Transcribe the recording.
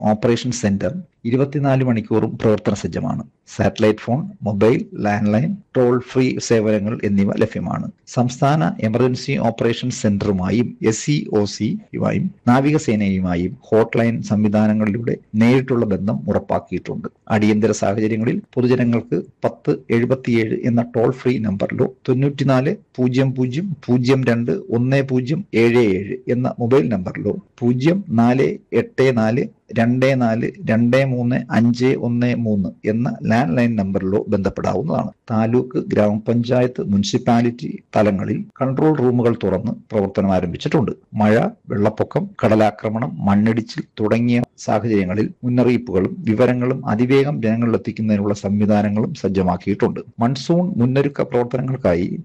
operation centre ഇരുപത്തിനാല് മണിക്കൂറും പ്രവർത്തന സജ്ജമാണ് satellite phone mobile land line toll free സേവനങ്ങൾ എന്നിവ ലഭ്യമാണ് സംസ്ഥാന എമർജൻസി ഓപ്പറേഷൻ സെന്ററുമായും എസ് സി ഒ സിയുമായും നാവികസേനയുമായും ഹോട്ട്ലൈൻ സംവിധാനങ്ങളിലൂടെ നേരിട്ടുള്ള ബന്ധം ഉറപ്പാക്കിയിട്ടുണ്ട് അടിയന്തര സാഹചര്യങ്ങളിൽ പൊതുജനങ്ങൾക്ക് പത്ത് എഴുപത്തിയേഴ് എന്ന ടോൾ ഫ്രീ നമ്പറിലോ തൊണ്ണൂറ്റിനാല് പൂജ്യം പൂജ്യം പൂജ്യം രണ്ട് ഒന്ന് പൂജ്യം ഏഴ് ഏഴ് എന്ന മൊബൈൽ നമ്പറിലോ പൂജ്യം നാല് എട്ട് നാല് രണ്ട് നാല് രണ്ട് മൂന്ന് അഞ്ച് ഒന്ന് മൂന്ന് എന്ന ലാൻഡ് ലൈൻ നമ്പറിലോ ബന്ധപ്പെടാവുന്നതാണ് താലൂക്ക് ഗ്രാമപഞ്ചായത്ത് മുനിസിപ്പാലിറ്റി തലങ്ങളിൽ കൺട്രോൾ റൂമുകൾ തുറന്ന് പ്രവർത്തനം ആരംഭിച്ചിട്ടുണ്ട് മഴ വെള്ളപ്പൊക്കം കടലാക്രമണം മണ്ണിടിച്ചിൽ തുടങ്ങിയ സാഹചര്യങ്ങളിൽ മുന്നറിയിപ്പുകളും വിവരങ്ങളും അതിവേഗം ജനങ്ങളിലെത്തിക്കുന്നതിനുള്ള സംവിധാനങ്ങളും സജ്ജമാക്കിയിട്ടുണ്ട് മൺസൂൺ മുന്നൊരുക്ക പ്രവർത്തനങ്ങൾക്കായി